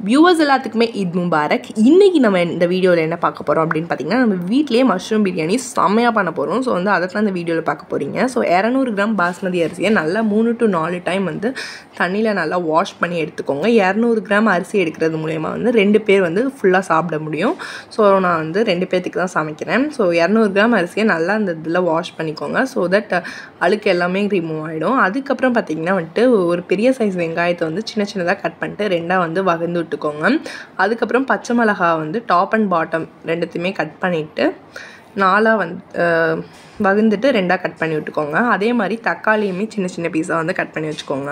viewers எல்லாத்துக்குமே Eid Mubarak இன்றைக்கி நம்ம இந்த வீடியோவில் என்ன பார்க்க போகிறோம் அப்படின்னு பார்த்தீங்கன்னா நம்ம வீட்லேயே மஷ்ரூம் பிரியாணி செம்மையாக பண்ண போகிறோம் ஸோ வந்து அதை தான் இந்த வீடியோவில் பார்க்க போகிறீங்க ஸோ இரநூறு கிராம் பாஸ்மதி அரிசியை நல்லா மூணு டு நாலு டைம் வந்து தண்ணியில் நல்லா வாஷ் பண்ணி எடுத்துக்கோங்க இரநூறு கிராம் அரிசி எடுக்கிறது மூலயமா வந்து ரெண்டு பேர் வந்து ஃபுல்லாக சாப்பிட முடியும் ஸோ நான் வந்து ரெண்டு பேர்த்துக்கு தான் சமைக்கிறேன் ஸோ இரநூறு கிராம் அரிசியை நல்லா அந்த இதில் வாஷ் பண்ணிக்கோங்க ஸோ தட் அழுக்கு எல்லாமே ரிமூவ் ஆகிடும் அதுக்கப்புறம் பார்த்தீங்கன்னா வந்துட்டு ஒரு பெரிய சைஸ் வெங்காயத்தை வந்து சின்ன சின்னதாக கட் பண்ணிட்டு ரெண்டாக வந்து வகுந்து விட்டுக்கோங்க அதுக்கப்புறம் பச்சை மிளகா வந்து டாப் அண்ட் பாட்டம் ரெண்டுத்தையுமே கட் பண்ணிவிட்டு நாலாக வந்து வகுந்துட்டு ரெண்டாக கட் பண்ணி விட்டுக்கோங்க அதே மாதிரி தக்காளியுமே சின்ன சின்ன பீஸாக வந்து கட் பண்ணி வச்சுக்கோங்க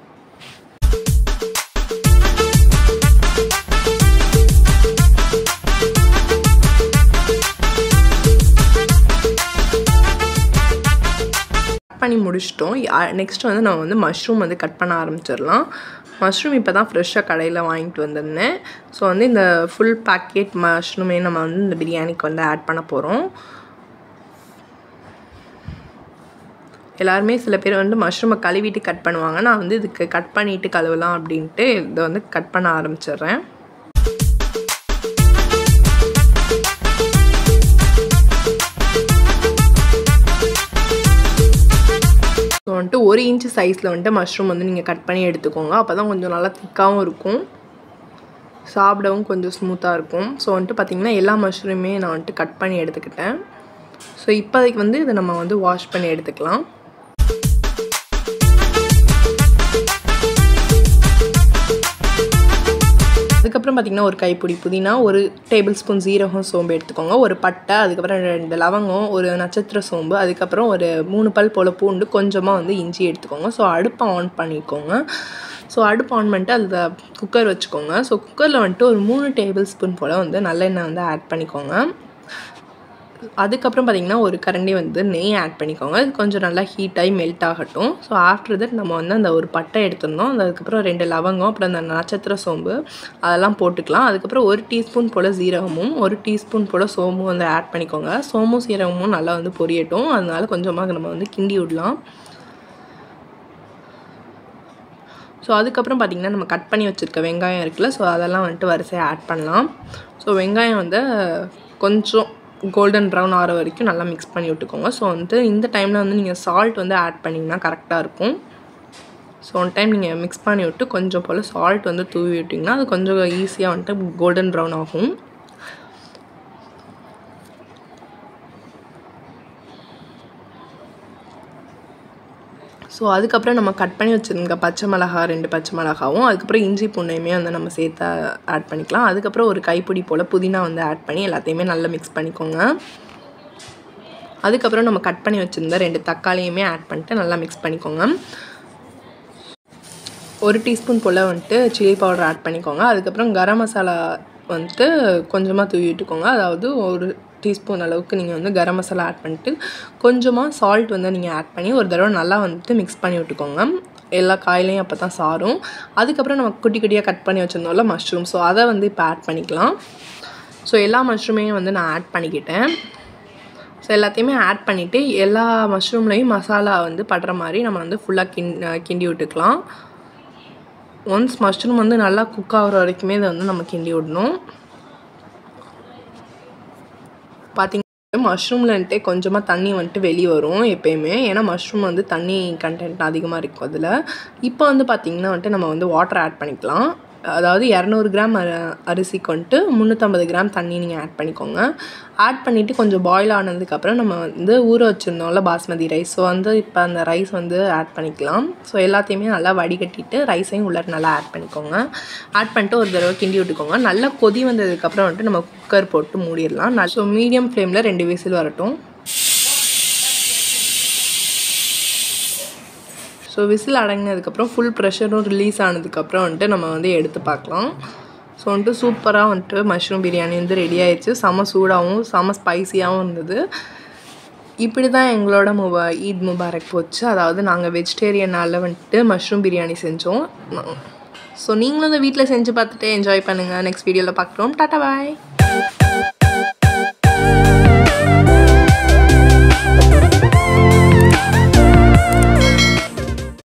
பண்ணி முடிச்சிட்டோம் நெக்ஸ்ட் வந்து நம்ம வந்து மஷ்ரூம் வந்து கட் பண்ண ஆரம்பிச்சிடலாம் மஷ்ரூம் இப்போ தான் ஃப்ரெஷ்ஷாக கடையில் வாங்கிட்டு வந்திருந்தேன் ஸோ வந்து இந்த ஃபுல் பேக்கெட் மஷ்ரூமே நம்ம வந்து இந்த பிரியாணிக்கு வந்து ஆட் பண்ண போகிறோம் எல்லாருமே சில பேர் வந்து மஷ்ரூமை கழுவிட்டு கட் பண்ணுவாங்க நான் வந்து இதுக்கு கட் பண்ணிவிட்டு கழுவலாம் அப்படின்ட்டு இதை வந்து கட் பண்ண ஆரம்பிச்சிடுறேன் ஸோ வந்துட்டு ஒரு இன்ச்சு சைஸில் வந்துட்டு மஷ்ரூம் வந்து நீங்கள் கட் பண்ணி எடுத்துக்கோங்க அப்போ தான் கொஞ்சம் நல்லா திக்காகவும் இருக்கும் சாப்பிடவும் கொஞ்சம் ஸ்மூத்தாக இருக்கும் ஸோ வந்துட்டு பார்த்திங்கன்னா எல்லா மஷ்ரூமே நான் வந்துட்டு கட் பண்ணி எடுத்துக்கிட்டேன் ஸோ இப்போதைக்கு வந்து இதை நம்ம வந்து வாஷ் பண்ணி எடுத்துக்கலாம் அதுக்கப்புறம் பார்த்திங்கன்னா ஒரு கைப்பிடி புதினா ஒரு டேபிள் ஸ்பூன் ஜீரகம் சோம்பு எடுத்துக்கோங்க ஒரு பட்டை அதுக்கப்புறம் ரெண்டு லவங்கம் ஒரு நட்சத்திர சோம்பு அதுக்கப்புறம் ஒரு மூணு பல் போல் பூண்டு கொஞ்சமாக வந்து இஞ்சி எடுத்துக்கோங்க ஸோ அடுப்பை ஆன் பண்ணிக்கோங்க ஸோ அடுப்பு ஆன் பண்ணிட்டு அதில் குக்கர் வச்சுக்கோங்க ஸோ குக்கரில் வந்துட்டு ஒரு மூணு டேபிள் ஸ்பூன் போல் வந்து நல்லெண்ணெய் வந்து ஆட் பண்ணிக்கோங்க அதுக்கப்புறம் பார்த்திங்கன்னா ஒரு கரண்டி வந்து நெய் ஆட் பண்ணிக்கோங்க அது கொஞ்சம் நல்லா ஹீட்டாகி மெல்ட் ஆகட்டும் ஸோ ஆஃப்டர் தட் நம்ம வந்து அந்த ஒரு பட்டை எடுத்துருந்தோம் அதுக்கப்புறம் ரெண்டு லவங்கம் அப்புறம் அந்த நட்சத்திர சோம்பு அதெல்லாம் போட்டுக்கலாம் அதுக்கப்புறம் ஒரு டீஸ்பூன் போல் ஜீரகமும் ஒரு டீஸ்பூன் போல் சோம்பும் வந்து ஆட் பண்ணிக்கோங்க சோமும் சீரகமும் நல்லா வந்து பொரியட்டும் அதனால கொஞ்சமாக நம்ம வந்து கிண்டி விடலாம் ஸோ அதுக்கப்புறம் பார்த்திங்கன்னா நம்ம கட் பண்ணி வச்சுருக்க வெங்காயம் இருக்குல்ல ஸோ அதெல்லாம் வந்துட்டு வரிசையாக ஆட் பண்ணலாம் ஸோ வெங்காயம் வந்து கொஞ்சம் கோல்டன் ப்ரௌன் ஆகிற வரைக்கும் நல்லா மிக்ஸ் பண்ணி விட்டுக்கோங்க ஸோ வந்து இந்த டைமில் வந்து நீங்கள் சால்ட் வந்து ஆட் பண்ணிங்கன்னா கரெக்டாக இருக்கும் ஸோ ஒன் டைம் நீங்கள் மிக்ஸ் பண்ணி விட்டு கொஞ்சம் போல் சால்ட் வந்து தூவி விட்டிங்கன்னா அது கொஞ்சம் ஈஸியாக வந்துட்டு கோல்டன் ப்ரௌன் ஆகும் ஸோ அதுக்கப்புறம் நம்ம கட் பண்ணி வச்சுருக்க பச்சை மிளகா ரெண்டு பச்சை மிளகாவும் அதுக்கப்புறம் இஞ்சி பூண்டையுமே வந்து நம்ம சேர்த்து ஆட் பண்ணிக்கலாம் அதுக்கப்புறம் ஒரு கைப்பிடி போல் புதினா வந்து ஆட் பண்ணி எல்லாத்தையுமே நல்லா மிக்ஸ் பண்ணிக்கோங்க அதுக்கப்புறம் நம்ம கட் பண்ணி வச்சுருந்த ரெண்டு தக்காளியுமே ஆட் பண்ணிட்டு நல்லா மிக்ஸ் பண்ணிக்கோங்க ஒரு டீஸ்பூன் போல் வந்துட்டு சில்லி பவுடர் ஆட் பண்ணிக்கோங்க அதுக்கப்புறம் கரம் மசாலா வந்துட்டு கொஞ்சமாக தூவி விட்டுக்கோங்க அதாவது ஒரு டீஸ்பூன் அளவுக்கு நீங்கள் வந்து கரம் மசாலா ஆட் பண்ணிட்டு கொஞ்சமாக சால்ட் வந்து நீங்கள் ஆட் பண்ணி ஒரு தடவை நல்லா வந்துட்டு மிக்ஸ் பண்ணி விட்டுக்கோங்க எல்லா காயிலையும் அப்போ தான் சாரும் அதுக்கப்புறம் நம்ம குட்டி குட்டியாக கட் பண்ணி வச்சுருந்தோம்ல மஷ்ரூம் ஸோ அதை வந்து இப்போ ஆட் பண்ணிக்கலாம் ஸோ எல்லா மஷ்ரூமையும் வந்து நான் ஆட் பண்ணிக்கிட்டேன் ஸோ எல்லாத்தையுமே ஆட் பண்ணிவிட்டு எல்லா மஷ்ரூம்லேயும் மசாலா வந்து படுற மாதிரி நம்ம வந்து ஃபுல்லாக கிண் கிண்டி விட்டுக்கலாம் ஒன்ஸ் மஷ்ரூம் வந்து நல்லா குக் ஆகிற வரைக்குமே இதை வந்து நம்ம கிண்டி விடணும் பார்த்திங்கன்னா மஷ்ரூம்லன்ட்டே கொஞ்சமாக தண்ணி வந்துட்டு வெளியே வரும் எப்போயுமே ஏன்னா மஷ்ரூம் வந்து தண்ணி கண்டென்ட் அதிகமாக இருக்கும் அதில் இப்போ வந்து பார்த்திங்கன்னா வந்துட்டு நம்ம வந்து வாட்டர் ஆட் பண்ணிக்கலாம் அதாவது இரநூறு கிராம் அரிசிக்கு வந்துட்டு முந்நூற்றம்பது கிராம் தண்ணி நீங்கள் ஆட் பண்ணிக்கோங்க ஆட் பண்ணிவிட்டு கொஞ்சம் பாயில் ஆனதுக்கப்புறம் நம்ம வந்து ஊற வச்சுருந்தோம்ல பாஸ்மதி ரைஸ் ஸோ வந்து இப்போ அந்த ரைஸ் வந்து ஆட் பண்ணிக்கலாம் ஸோ எல்லாத்தையுமே நல்லா வடிகட்டிட்டு ரைஸையும் உள்ளே நல்லா ஆட் பண்ணிக்கோங்க ஆட் பண்ணிட்டு ஒரு தடவை கிண்டி விட்டுக்கோங்க நல்லா கொதி வந்ததுக்கப்புறம் வந்துட்டு நம்ம குக்கர் போட்டு மூடிடலாம் ஸோ மீடியம் ஃப்ளேமில் ரெண்டு விசில் வரட்டும் ஸோ விசில் அடங்கினதுக்கப்புறம் ஃபுல் ப்ரெஷரும் ரிலீஸ் ஆனதுக்கப்புறம் வந்துட்டு நம்ம வந்து எடுத்து பார்க்கலாம் ஸோ வந்துட்டு சூப்பராக வந்துட்டு மஷ்ரூம் பிரியாணி வந்து ரெடி ஆயிடுச்சு செம சூடாகவும் செம ஸ்பைஸியாகவும் இருந்தது இப்படி தான் எங்களோட முபா ஈத் முபாரக் போச்சு அதாவது நாங்கள் வெஜிடேரியனால் வந்துட்டு மஷ்ரூம் பிரியாணி செஞ்சோம் ஸோ நீங்களும் இந்த வீட்டில் செஞ்சு பார்த்துட்டு என்ஜாய் பண்ணுங்கள் நெக்ஸ்ட் வீடியோவில் பார்க்குறோம் டாட்டா பாய்